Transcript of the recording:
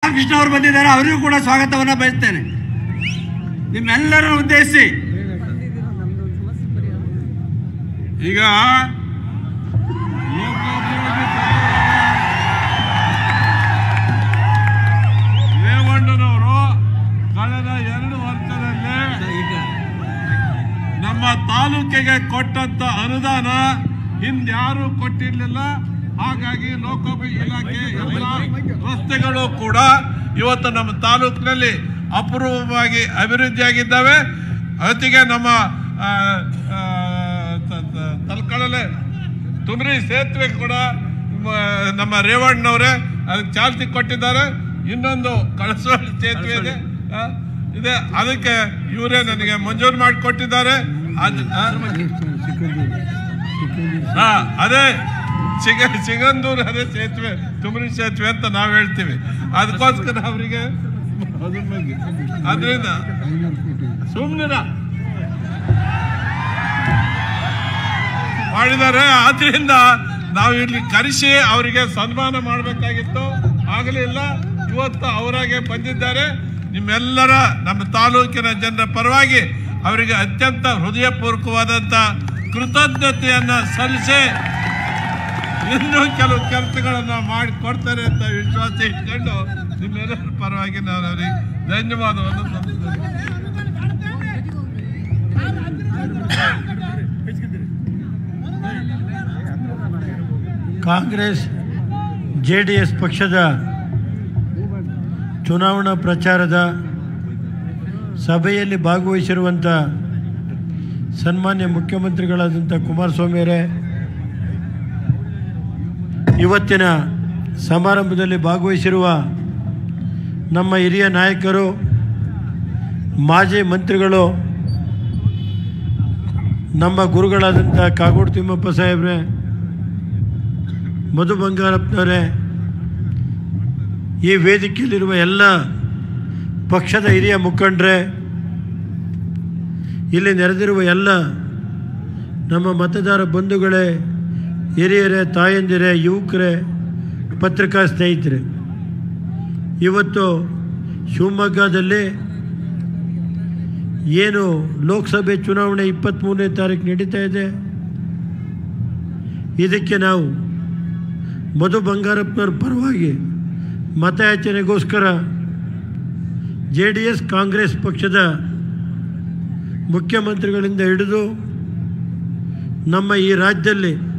ಬಾಲಕೃಷ್ಣ ಅವರು ಬಂದಿದ್ದಾರೆ ಅವರಿಗೂ ಕೂಡ ಸ್ವಾಗತವನ್ನು ಬಯಸ್ತೇನೆ ನಿಮ್ಮೆಲ್ಲರನ್ನು ಉದ್ದೇಶಿಸಿ ಈಗ ಲೋಕೋಪಯೋಗಿ ರೇವಣ್ಣನವರು ಕಳೆದ ಎರಡು ವರ್ಷದಲ್ಲಿ ನಮ್ಮ ತಾಲೂಕಿಗೆ ಕೊಟ್ಟಂತ ಅನುದಾನ ಹಿಂದ್ಯಾರು ಕೊಟ್ಟಿರ್ಲಿಲ್ಲ ಹಾಗಾಗಿ ಲೋಕೋಪಯೋಗಿ ಇಲಾಖೆ ಎಲ್ಲ ರಸ್ತೆಗಳು ಕೂಡ ಇವತ್ತು ನಮ್ಮ ತಾಲೂಕಿನಲ್ಲಿ ಅಪೂರ್ವವಾಗಿ ಅಭಿವೃದ್ಧಿಯಾಗಿದ್ದಾವೆ ಜೊತೆಗೆ ನಮ್ಮ ಆ, ಆ, ತ- ತ- ತಲಕಡಲೆ ತುಮರಿ ಸೇತುವೆ ಕೂಡ ಮ, ನಮ್ಮ ರೇವಣ್ಣವರೇ ಅದಕ್ಕೆ ಚಾಲ್ತಿ ಕೊಟ್ಟಿದ್ದಾರೆ ಇನ್ನೊಂದು ಕಳಸೋಳಿ ಸೇತುವೆ ಇದೆ ಆ, ಇದೆ ಅದಕ್ಕೆ ಇವರೇ ನನಗೆ ಮಂಜೂರು ಮಾಡಿ ಕೊಟ್ಟಿದ್ದಾರೆ ಅದು ಆ? ಹಾ ಅದೇ ಸಿಗ ಸಿಗಂದೂರು ಅದೇ ಸೇತುವೆ ತುಮರಿ ಸೇತುವೆ ಅಂತ ನಾವು ಹೇಳ್ತೀವಿ ಅದಕ್ಕೋಸ್ಕರ ಅವರಿಗೆ ಅದ್ರ ಬಗ್ಗೆ ಅದರಿಂದ ಸುಮ್ಮನಿರ ಮಾಡಿದ್ದಾರೆ ಆದ್ರಿಂದ ನಾವು ಇಲ್ಲಿ ಕರೆಸಿ ಅವರಿಗೆ ಸನ್ಮಾನ ಮಾಡಬೇಕಾಗಿತ್ತು ಆಗಲಿಲ್ಲ ಇವತ್ತು ಅವರಾಗೆ ಬಂದಿದ್ದಾರೆ ನಿಮ್ಮೆಲ್ಲರ ನಮ್ಮ ತಾಲೂಕಿನ ಜನರ ಪರವಾಗಿ ಅವರಿಗೆ ಅತ್ಯಂತ ಹೃದಯಪೂರ್ವಕವಾದಂಥ ಕೃತಜ್ಞತೆಯನ್ನು ಸಲ್ಲಿಸಿ ಇನ್ನೂ ಕೆಲವು ಕೆಲಸಗಳನ್ನು ಮಾಡಿ ಕೊಡ್ತಾರೆ ಅಂತ ವಿಶ್ವಾಸ ಇಟ್ಕೊಂಡು ನಿಮ್ಮೆಲ್ಲರ ಪರವಾಗಿ ನಾನು ಅವರಿಗೆ ಧನ್ಯವಾದವನ್ನು ಸಲ್ಲಿಸ್ತೇನೆ ಕಾಂಗ್ರೆಸ್ ಜೆ ಡಿ ಎಸ್ ಪಕ್ಷದ ಚುನಾವಣಾ ಪ್ರಚಾರದ ಸಭೆಯಲ್ಲಿ ಭಾಗವಹಿಸಿರುವಂಥ ಸನ್ಮಾನ್ಯ ಮುಖ್ಯಮಂತ್ರಿಗಳಾದಂಥ ಕುಮಾರಸ್ವಾಮಿಯವರೇ ಇವತ್ತಿನ ಸಮಾರಂಭದಲ್ಲಿ ಭಾಗವಹಿಸಿರುವ ನಮ್ಮ ಹಿರಿಯ ನಾಯಕರು ಮಾಜಿ ಮಂತ್ರಿಗಳು ನಮ್ಮ ಗುರುಗಳಾದಂಥ ಕಾಗೋಡು ತಿಮ್ಮಪ್ಪ ಸಾಹೇಬ್ರೆ ಮಧು ಬಂಗಾರಪ್ಪನವರೇ ಈ ವೇದಿಕೆಯಲ್ಲಿರುವ ಎಲ್ಲ ಪಕ್ಷದ ಹಿರಿಯ ಮುಖಂಡರೇ ಇಲ್ಲಿ ನೆರೆದಿರುವ ಎಲ್ಲ ನಮ್ಮ ಮತದಾರ ಬಂಧುಗಳೇ ಹಿರಿಯರೇ ತಾಯಂದಿರೇ ಯುವಕರೇ ಪತ್ರಿಕಾ ಸ್ನೇಹಿತರೆ ಇವತ್ತು ಶಿವಮೊಗ್ಗದಲ್ಲಿ ಏನು ಲೋಕಸಭೆ ಚುನಾವಣೆ ಇಪ್ಪತ್ತ್ಮೂರನೇ ತಾರೀಕು ನಡೀತಾ ಇದೆ ಇದಕ್ಕೆ ನಾವು ಮಧು ಬಂಗಾರಪ್ಪನವ್ರ ಪರವಾಗಿ ಮತಯಾಚನೆಗೋಸ್ಕರ ಜೆ ಡಿ ಎಸ್ ಕಾಂಗ್ರೆಸ್ ಪಕ್ಷದ ಮುಖ್ಯಮಂತ್ರಿಗಳಿಂದ ಹಿಡಿದು ನಮ್ಮ ಈ ರಾಜ್ಯದಲ್ಲಿ